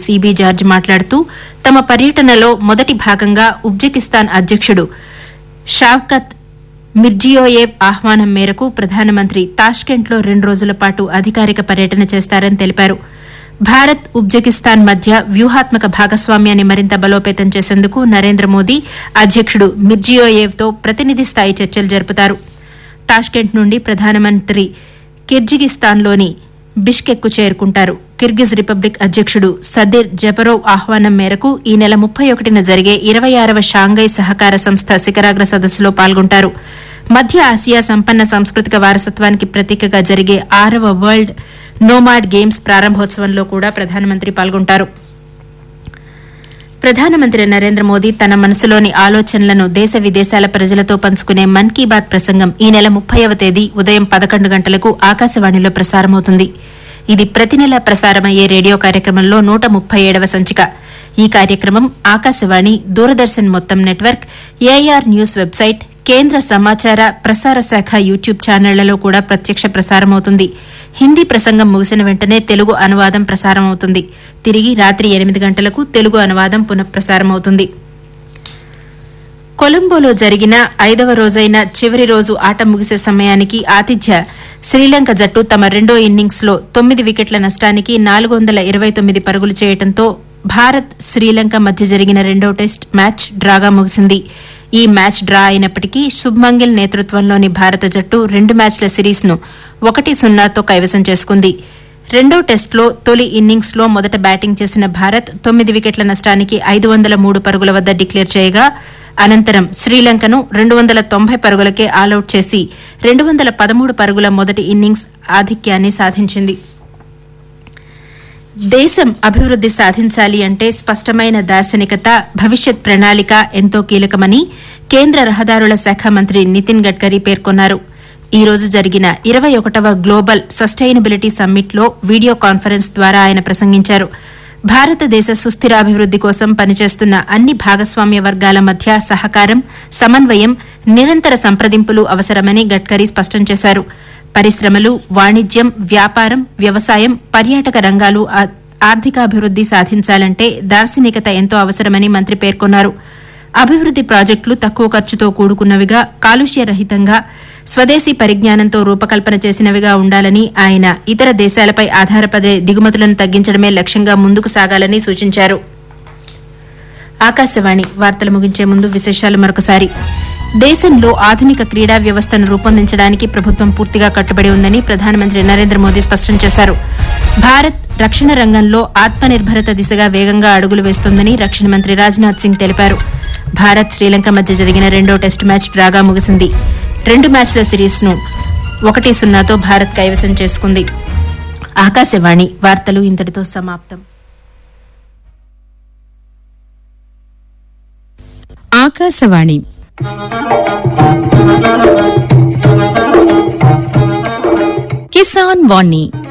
CB George మాట్లాడుతూ తమ పర్యటనలో మొదటి భాగంగా ఉజ్బెకిస్తాన్ అధ్యక్షుడు షావ్కత్ మిర్జియోయేవ్ ఆహ్వానం మేరకు ప్రధానమంత్రి తాష్కెంట్లో రెండు రోజుల పాటు అధికారిక పర్యటన చేస్తారని తెలిపారు భారత్ ఉజ్బెకిస్తాన్ మధ్య వ్యూహాత్మక భాగస్వామ్యాన్ని మరింత బలోపేతం చేసేందుకు నరేంద్ర మోదీ అధ్యక్షుడు మిర్జియోయేవ్తో ప్రతినిధి స్థాయి చర్చలు జరుపుతారు తాష్కెంట్ నుండి ప్రధానమంత్రి కిర్జిగిస్తాన్లోని బిష్కెక్కు చేరుకుంటారు కిర్గిజ్ రిపబ్లిక్ అధ్యక్షుడు సదిర్ జపరోవ్ ఆహ్వానం మేరకు ఈ నెల ముప్పై ఒకటిన జరిగే ఇరవై ఆరవ షాంఘై సహకార సంస్థ శిఖరాగ్ర సదస్సులో పాల్గొంటారు మధ్య ఆసియా సంపన్న సాంస్కృతిక వారసత్వానికి ప్రతీకగా జరిగే ఆరవ వరల్డ్ నోమాడ్ గేమ్స్ ప్రారంభోత్సవంలో కూడా ప్రధానమంత్రి పాల్గొంటారు ప్రధానమంత్రి నరేంద్ర మోదీ తన మనసులోని ఆలోచనలను దేశ విదేశాల ప్రజలతో పంచుకునే మన్ కీ బాత్ ప్రసంగం ఈ నెల ముప్పైవ తేదీ ఉదయం పదకొండు గంటలకు ఆకాశవాణిలో ప్రసారమవుతుంది ఇది ప్రతి నెల ప్రసారమయ్యే రేడియో కార్యక్రమంలో నూట ముప్పై ఏడవ సంచిక ఈ కార్యక్రమం ఆకాశవాణి దూరదర్శన్ మొత్తం నెట్వర్క్ ఏఆర్ న్యూస్ వెబ్సైట్ కేంద్ర సమాచార ప్రసార శాఖ యూట్యూబ్ ఛానళ్లలో కూడా ప్రత్యక్ష ప్రసారమవుతుంది హిందీ ప్రసంగం ముగిసిన వెంటనే తెలుగు అనువాదం ప్రసారమవుతుంది తిరిగి రాత్రి ఎనిమిది గంటలకు తెలుగు అనువాదం పునఃప్రసారమవుతుంది కొలంబోలో జరిగిన ఐదవ రోజైన చివరి రోజు ఆట ముగిసే సమయానికి ఆతిథ్య శ్రీలంక జట్టు తమ రెండో ఇన్నింగ్స్ లో తొమ్మిది వికెట్ల నష్టానికి నాలుగు వందల ఇరవై తొమ్మిది పరుగులు చేయడంతో భారత్ శ్రీలంక మధ్య జరిగిన రెండో టెస్ట్ మ్యాచ్ డ్రాగా ముగిసింది ఈ మ్యాచ్ డ్రా అయినప్పటికీ శుభ్మంగిల్ నేతృత్వంలోని భారత జట్టు రెండు మ్యాచ్ల సిరీస్ ను ఒకటి సున్నాతో కైవసం చేసుకుంది రెండో టెస్టులో తొలి ఇన్నింగ్స్ లో మొదట బ్యాటింగ్ చేసిన భారత్ తొమ్మిది వికెట్ల నష్టానికి ఐదు వందల మూడు పరుగుల వద్ద డిక్లేర్ చేయగా అనంతరం శ్రీలంకను రెండు వందల తొంభై పరుగులకే ఆలౌట్ చేసి రెండు వందల పదమూడు పరుగుల మొదటి ఇన్నింగ్స్ ఆధిక్యాన్ని సాధించింది దేశం అభివృద్ది సాధించాలి అంటే స్పష్టమైన దార్శనికత భవిష్యత్ ప్రణాళిక ఎంతో కీలకమని కేంద్ర రహదారుల శాఖ మంత్రి నితిన్ గడ్కరీ పేర్కొన్నారు ఈ రోజు జరిగిన ఇరవై ఒకటవ గ్లోబల్ సస్టైనబిలిటీ సమ్మిట్లో వీడియో కాన్ఫరెన్స్ ద్వారా ఆయన ప్రసంగించారు భారతదేశ సుస్థిరాభివృద్ది కోసం పనిచేస్తున్న అన్ని భాగస్వామ్య వర్గాల మధ్య సహకారం సమన్వయం నిరంతర సంప్రదింపులు అవసరమని గడ్కరీ స్పష్టం చేశారు పరిశ్రమలు వాణిజ్యం వ్యాపారం వ్యవసాయం పర్యాటక రంగాలు ఆ- ఆర్థికాభివృద్ది సాధించాలంటే దార్శనికత ఎంతో అవసరమని మంత్రి పేర్కొన్నారు అభివృద్ది ప్రాజెక్టులు తక్కువ ఖర్చుతో కూడుకున్నవిగా కాలుష్య రహితంగా స్వదేశీ పరిజ్ఞానంతో రూపకల్పన చేసినవిగా ఉండాలని ఆయన ఇతర దేశాలపై ఆధారపడే దిగుమతులను తగ్గించడమే లక్ష్యంగా ముందుకు సాగాలని సూచించారు ఆకాశవాణి వార్తలు ముగించే ముందు విశేషాలు మరొకసారి దేశంలో ఆధునిక క్రీడా వ్యవస్థను రూపొందించడానికి ప్రభుత్వం పూర్తిగా కట్టుబడి ఉందని ప్రధానమంత్రి నరేంద్ర మోదీ స్పష్టం చేశారు భారత్ రక్షణ రంగంలో ఆత్మనిర్భరత దిశగా వేగంగా అడుగులు వేస్తోందని రక్షణ మంత్రి రాజ్నాథ్ సింగ్ తెలిపారు భారత్ శ్రీలంక మధ్య జరిగిన రెండో టెస్టు మ్యాచ్ డ్రాగా ముగిసింది రెండు మ్యాచ్ల సిరీస్ ను ఒకటి సున్నాతో భారత్ కైవసం చేసుకుంది ఆకాశవాణి వార్తలు ఇంతటితో సమాప్తం ఆకాశవాణి కిసాన్ వాణి